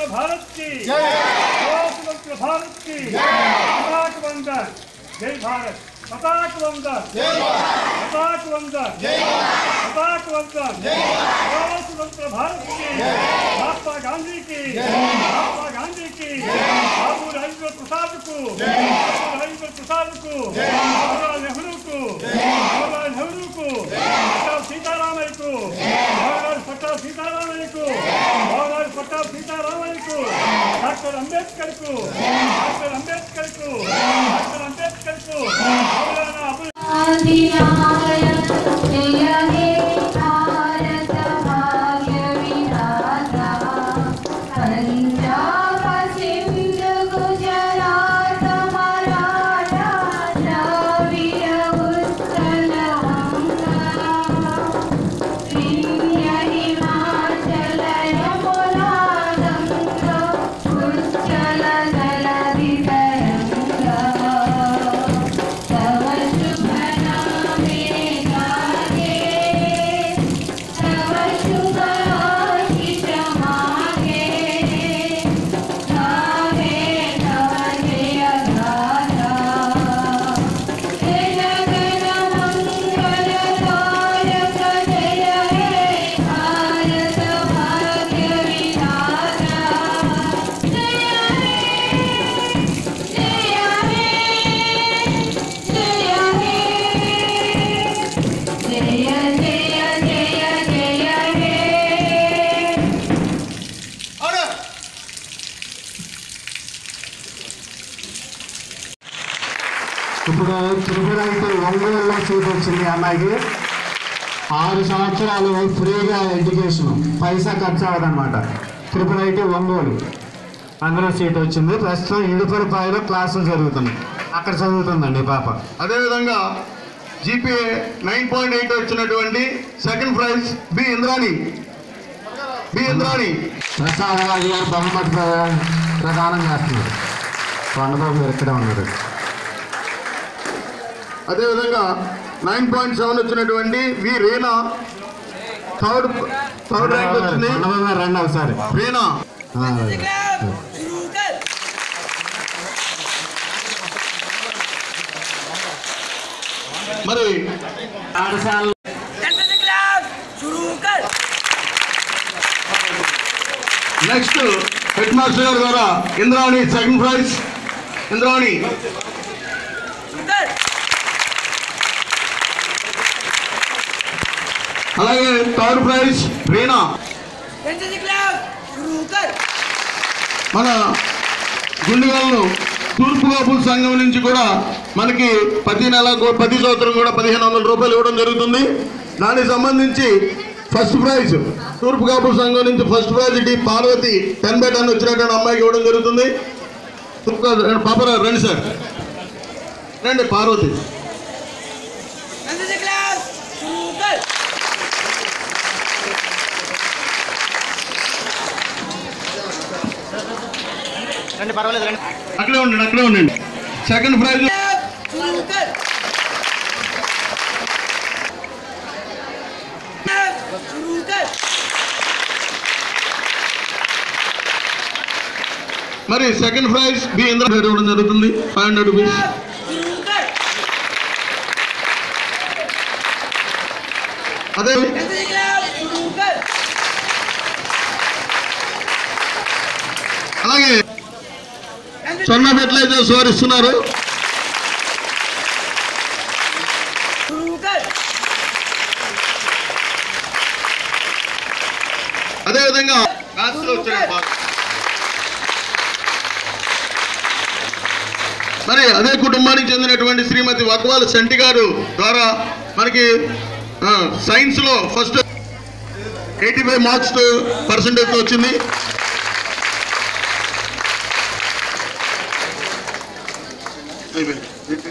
भारत की जय स्वतंत्र भारत की पताक वंदन जय भारत पताक वंदन जय पताक वंदन जय पताक वंदन जय स्वतंत्र भारत की महात्मा गांधी की महात्मा गांधी की बाबू राजेंद्र प्रसाद को बाबू राजेंद्र प्रसाद को जवाहरलाल नेहरू को जवाहरलाल नेहरू को पट्टा सीतारामయ్య को जवाहरलाल पट्टा सीतारामయ్య को जवाहरलाल पट्टा सीतारामయ్య को डॉक्टर अंबेडकर को डॉक्टर अंबेडकर को डॉक्टर अंबेडकर को मौलाना अबुल आदिनायक जय हे भारत भाग्य विधाता पंजाब सिंध गुजरात मराठा द्राविड उत्कल गंगा विंध्य हिमाचल यमुना गंगा उच्चल जलधि तरंगा तव शुभ नामे गाहे तव शुभ आशीष मागे गाहे तव जय गाथा जय जगन मंगल दायक जय हे भारत भाग्य विधाता जय हे जय हे जय हे जय जय जय जय हे ఆర్డర్ ఇప్పుడు త్రిపుర అయితే ఒంగోలులో సీట్ వచ్చింది ఈ అమ్మాయికి ఆరు సంవత్సరాలు ఫ్రీగా ఎడ్యుకేషన్ పైసా ఖర్చు అవ్వదన్నమాట త్రిపుర అయితే ఒంగోలు అందులో సీట్ వచ్చింది ప్రస్తుతం ఇడుపరిపాయలో క్లాసులు జరుగుతున్నాయి అక్కడ చదువుతుందండి ఈ పాప అదేవిధంగా జీపీఏ నైన్ పాయింట్ ఎయిట్ వచ్చినటువంటి second prize B Indrani B Indrani Prasad Raju garu బహుమతి ప్ర- ప్రదానం చేస్తున్నారు కొండబాబు గారు ఇక్కడే ఉన్నారు అదేవిధంగా నైన్ పాయింట్ సెవెన్ వచ్చినటువంటి V Reena third third rank వచ్చింది కొండబాబు గారు రండి ఒకసారి రీనా ఆ, మరి పాఠశాల నెక్స్ట్ హెడ్ మాస్టర్ గారి ద్వారా ఇంద్రాణి సెకండ్ ప్రైజ్ ఇంద్రాణి అలాగే థర్డ్ ప్రైజ్ రీనా మన గుండెగాలను తూర్పు కాపుల సంఘం నుంచి కూడా మనకి ప్రతి నెల కూ- ప్రతి సంవత్సరం కూడా పదిహేను వందల రూపాయలు ఇవ్వడం జరుగుతుంది దానికి సంబంధించి ఫస్ట్ ప్రైజ్ తూర్పు కాపుల సంఘం నుంచి first prize D Parvati ten by ten వచ్చినటువంటి అమ్మాయికి ఇవ్వడం జరుగుతుంది తూర్పు కా- పాపరా రండి సార్ రండి పార్వతి అక్కడే ఉండండి అక్కడే ఉండండి సెకండ్ ప్రైజ్ మరి సెకండ్ ప్రైజ్ బి ఇంద్ర ఇవ్వడం జరుగుతుంది ఫైవ్ హండ్రెడ్ రూపీస్ అదే అలాగే స్వర్ణ ఫెర్టిలైజర్స్ వారు ఇస్తున్నారు అదేవిధంగా మ్యాథ్స్ లో వచ్చాడు బాగా. మరి అదే కుటుంబానికి చెందినటువంటి శ్రీమతి వగ్వాల శంటి గారు ద్వారా మనకి ఆ, సైన్స్ లో first eighty five marks percentage వచ్చింది అయిపోయింది.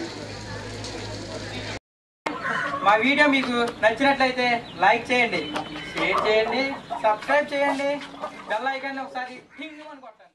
మా వీడియో మీకు నచ్చినట్లయితే లైక్ చేయండి షేర్ చేయండి సబ్స్క్రైబ్ చేయండి బెల్ ఐకాన్ ఒకసారి టింగ్ అని కొట్టండి